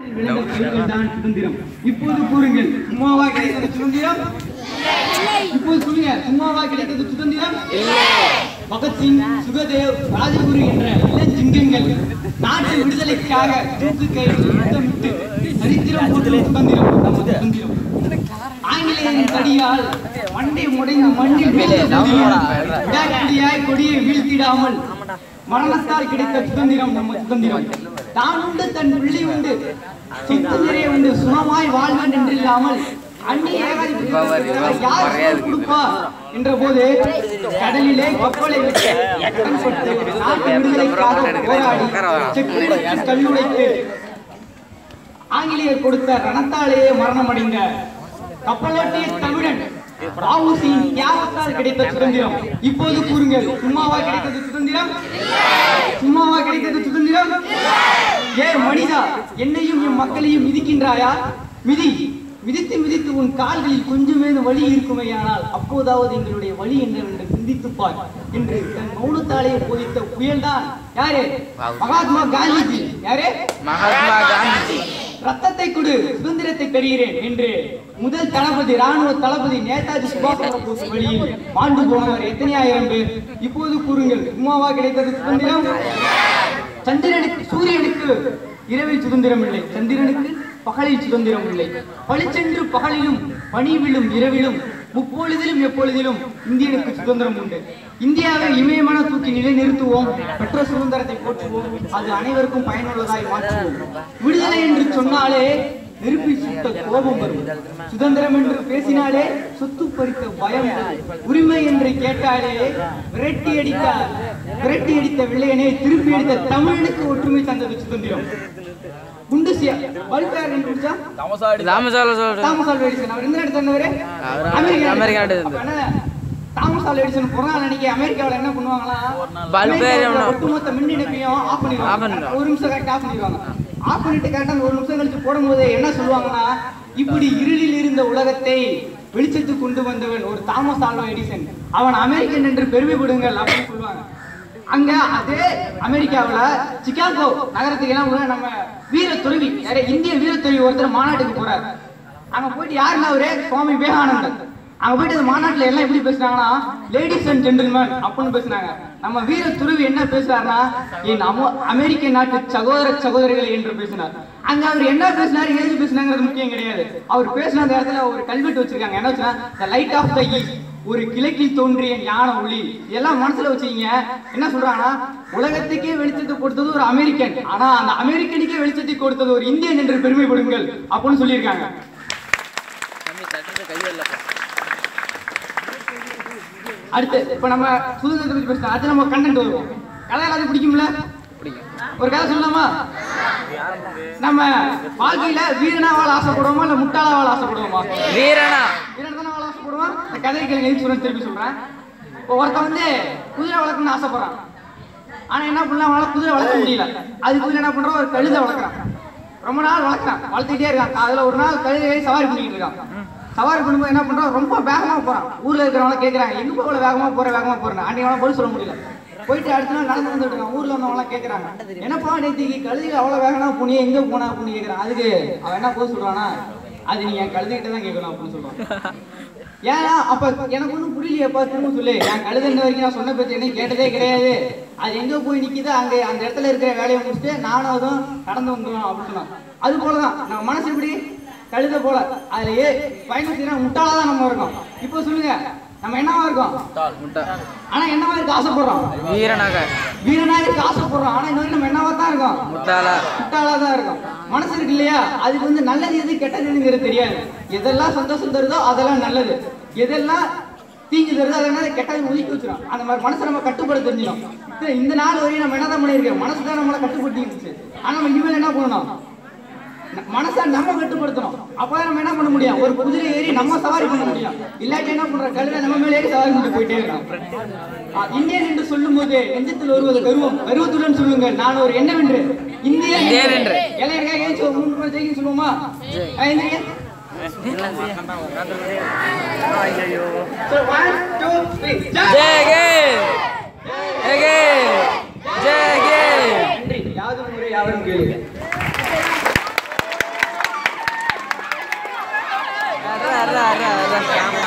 விளைந்த பயிர்கள் தான் சுதந்திரம் இப்போது கூறுங்கள் சும்மாவா கிடைத்தது சுதந்திரம் இப்போது சொல்லுங்க சும்மாவா கிடைத்தது சுதந்திரம் பகத்சிங் சுகதேவ் ராஜகுரு என்ற இளஞ்சிங்கங்கள் நாட்டு விடுதலைக்காக தூக்கு கையில் யுத்தமிட்டு சரித்திரம் போட்டு சுதந்திரம் நம்ம சுதந்திரம் ஆங்கிலேயரின் தடியால் மண்டை முடைந்து மண்ணில் வீழ்ந்த போதிலும் விடாப்பிடியாய் கொடியை வீழ்த்திடாமல் மரணத்தால் கிடைத்த சுதந்திரம் நம்ம சுதந்திரம் தான் உண்டு தன் பிள்ளை உண்டு சொத்து நிறைய உண்டு சுகமாய் வாழ்வன் என்றில்லாமல் அந்நிய ஏகாதிபத்தியத்திற்கு யார் சொத்து கொடுப்பா என்ற போது கடலிலே கப்பலை விட்டு கடன்பட்டு நாட்டு விடுதலைக்காக போராடி செக்குரிக்கு கல்லுடைத்து ஆங்கிலேயர் கொடுத்த ரணத்தாலேயே மரணமடைந்த கப்பலோட்டிய தமிழன் ராவுசியின் தியாகத்தால் கிடைத்த சுதந்திரம் இப்போது கூறுங்கள் சும்மாவா கிடைத்தது சுதந்திரம் சும்மாவா கிடைத்தது சுதந்திரம் ஏ மனிதா என்னையும் என் மக்களையும் மிதிக்கின்றாயா மிதி மிதித்து மிதித்து உன் கால்களில் கொஞ்சமேது வலி இருக்குமேயானால் அப்போதாவது எங்களுடைய வழி என்னவென்று சிந்தித்துப் பார் என்று தன் மௌனத்தாலே போதித்த புயல்தான் யாரு மகாத்மா காந்திஜி யாரு மகாத்மா காந்திஜி ரத்தத்தை கொடு சுதந்திரத்தை பெறுகிறேன் என்று முதல் தளபதி ராணுவ தளபதி நேதாஜி சுபாஷ் சந்திர போஸ் வழியில் மாண்டு போனவர் எத்தனை ஆயிரம் பேர் இப்போது கூறுங்கள் சும்மாவா கிடைத்தது சுதந்திரம் சந்திரனுக்கு சூரியனுக்கு இரவில் சுதந்திரம் இல்லை சந்திரனுக்கு பகலில் சுதந்திரம் இல்லை பளிச்சென்று பகலிலும் பனி விழும் இரவிலும் முப்பொழுதிலும் எப்பொழுதிலும் இந்தியனுக்கு சுதந்திரம் உண்டு இந்தியாவை இமயமான தூக்கி நிலைநிறுத்துவோம் பெற்ற சுதந்திரத்தை போற்றுவோம் அது அனைவருக்கும் பயனுள்ளதாய் மாற்றுவோம் விடுதலை என்று சொன்னாலே நெருப்பி சுட்ட கோபம் வரும் சுதந்திரம் என்று பேசினாலே சொத்து பறித்த பயம் வரும். உரிமை என்று கேட்டாலே விரட்டி அடித்த விரட்டி அடித்த வெள்ளையனே திருப்பி அடித்த தமிழனுக்கு ஒற்றுமை தந்தது சுதந்திரம் குண்டு சியா பல்கார் என்று குடிச்சா ராமசால சொல்றேன் தாமஸ் ஆல்வா எடிசன் அவர் எந்த நாட்டு சேர்ந்தவர் அவர் அமெரிக்கா அமெரிக்கா நாட்டு. நாட்டு அப்ப என்ன தாமஸ் ஆல்வா எடிசன் பிறந்த நாள் அன்னைக்கு அமெரிக்காவுல என்ன பண்ணுவாங்களா பல்பு அமெரிக்காவுல எவனோ- ஒட்டுமொத்த மின் இணைப்பையும் ஆஃப் Off பண்ணிடுவாங்க பண்ணிடுவாங்க. ஒரு நிமிஷம் கரெக்ட் ஆஃப் பண்ணிடுவாங்க ஆஃப் பண்ணிட்டு கரெக்டா அந்த ஒரு நிமிஷம் கழிச்சு போடும்போது என்ன சொல்லுவாங்கன்னா இப்படி இருளில் இருந்த உலகத்தை வெளிச்சத்துக்கு கொண்டு வந்தவன் ஒரு தாமஸ் ஆல்வா எடிசன் அவன் அமெரிக்கன் என்று பெருமைப்படுங்கள் அப்படின்னு சொல்லுவாங்க அங்க அதே அமெரிக்காவுல சிகாகோ நகரத்துக்கு எல்லாம் உள்ள நம்ம வீர துறவி நிறைய இந்திய வீர துறவி ஒருத்தர் மாநாட்டுக்கு போறாரு அங்க போயிட்டு யாருன்னா அவரு சுவாமி விவேகானந்தர் அங்க போயிட்டு அந்த மாநாட்டுல எல்லாம் எப்படி பேசுனாங்கன்னா லேடிஸ் அண்ட் ஜென்டில்மேன் அப்படின்னு பேசுனாங்க நம்ம வீர துறவி என்ன பேசுறாருன்னா என் அமோ- அமெரிக்க நாட்டு சகோதர சகோதரிகள் என்று பேசினார் அங்க அவர் என்ன பேசினாரு ஏது பேசினாங்கிறது முக்கியம் கிடையாது அவர் பேசின அந்த இடத்துல ஒரு கல்வெட்டு வச்சிருக்காங்க என்ன வச்சுன்னா the light of the east ஒரு கிழக்கில் தோன்றிய ஞான ஒளி இதெல்லாம் மனசுல வச்சுக்கீங்க என்ன சொல்றாங்கன்னா உலகத்துக்கே வெளிச்சத்தை கொடுத்தது ஒரு அமெரிக்கன் ஆனா அந்த அமெரிக்கனுக்கே வெளிச்சத்தை கொடுத்தது ஒரு இந்தியன் என்று பெருமைப்படுங்கள் அப்படின்னு சொல்லியிருக்காங்க அடுத்து இப்ப நம்ம சுதந்திரத்தை பத்தி பேசலாம் அடுத்து நம்ம கண்டென்ட் வருவோம் கதை எல்லாத்தையும் பிடிக்கும்ல ஒரு கதை சொல்லலாமா நம்ம வாழ்க்கையில வீரனா வாழ ஆசைப்படுவோமா இல்ல முட்டாளா வாழ ஆசைப்படுவோமா வீரனா வீரன் தானே வாழ ஆசைப்படுவான் இந்த கதை கேளுங்க எதுக்கு சொல்றேன் திருப்பி சொல்றேன் இப்போ ஒருத்தன் வந்து குதிரை வளர்க்கணும்னு ஆசைப்படுறான் ஆனா என்ன பண்ணலாம் அவனால குதிரை வளர்க்க முடியல அதுக்கு பதிலா என்ன பண்றான் ஒரு கழுதை வளர்க்குறான் ரொம்ப நாள் வளர்க்குறான் வளர்த்துக்கிட்டே இருக்கான் அதுல ஒரு நாள் கழுதையை சவாரி பண்ணிக்கிட்டு இருக்கான் சவாரி பண்ணும்போது என்ன பண்றான் ரொம்ப வேகமா போறான் ஊர்ல இருக்கிறவங்க கேக்குறாங்க எங்க போல வேகமா போற வேகமா போறேன் அன்னைக்கு அவனால பதில் சொல்ல முடியல போயிட்டு அடுத்த நாள் நடந்து வந்துட்டு இருக்கான் ஊர்ல வந்தவங்க கேக்குறாங்க என்னப்பா நேத்திக்கு கழுதை அவ்வளவு வேகமா போனியே எங்க போனா அப்படின்னு கேக்குறான் அதுக்கு அவன் என்ன போய் சொல்றானா அது நீ என் கழுதைகிட்ட தான் கேட்கணும் அப்படின்னு சொல்றான் ஏன்னா அப்ப எனக்கு ஒண்ணும் புரியலையப்பா திரும்ப சொல்லு என் கழுதை இன்ன வரைக்கும் நான் சொன்ன பத்தி என்ன கேட்டதே கிடையாது அது எங்க போய் நிக்குதோ அங்க அந்த இடத்துல இருக்கிற வேலையை முடிச்சுட்டு நானும் அதுவும் நடந்து வந்துடும் அப்படின்னு சொன்னான் அது போலதான் நம்ம மனசு எப்படி கழுதை போல அதுல ஏ பயணம் செய்யறா முட்டாளா தான் நம்ம இருக்கோம் இப்போ சொல்லுங்க நம்ம என்னவா இருக்கோம் முட்டை ஆனா என்னவா இருக்க ஆசைப்படுறோம் வீரனாக வீரனா இருக்க ஆசைப்படுறோம் ஆனா இன்னொரு நம்ம என்னவா தான் இருக்கோம் முட்டாளா முட்டாளா தான் இருக்கும் மனசு இருக்கு இல்லையா அதுக்கு வந்து நல்லது எது கெட்டது எதுங்கிறது தெரியாது எதெல்லாம் சந்தோஷம் தருதோ அதெல்லாம் நல்லது எதெல்லாம் தீங்கு தருதோ அதெல்லாம் கெட்டது ஒதுக்கி வச்சிடும் அந்த மாதிரி மனசை நம்ம கட்டுப்பட தெரிஞ்சிடும் இந்த- இந்த நாள் வரையும் நம்ம என்னதான் பண்ணியிருக்கோம் மனசு தான் நம்மளை கட்டுப்படுத்தி இருந்துச்சு ஆனா நம்ம இனிமேல் என்ன பண்ணணும் ந- மனசை நம்ம கட்டுப்படுத்தணும் அப்பதான் நம்ம என்ன பண்ண முடியும் ஒரு குதிரை ஏறி நம்ம சவாரி பண்ண முடியும் இல்லாட்டி என்ன பண்ற கழுதை நம்ம மேலே ஏறி சவாரி பண்ணிட்டு போயிட்டே இருக்கோம் ஆ, இந்தியன் என்று சொல்லும் போது நெஞ்சத்தில் வருவது கருவம் கருவத்துடன் சொல்லுங்கள் நான் ஒரு என்னவென்று இந்தியன் இந்தியன் என்று. இளைஞர்கள் ஏன் சொல்ல மூணு பேர் ஜெயிக்கும் சொல்லுவோமா ஆ, எந்திரிங்க. So, one, two, three. Jai. ஜெயகே ஜெயகே ஜெயகே நன்றி யாவது முறை யாவரும் கேளுங்க அற அற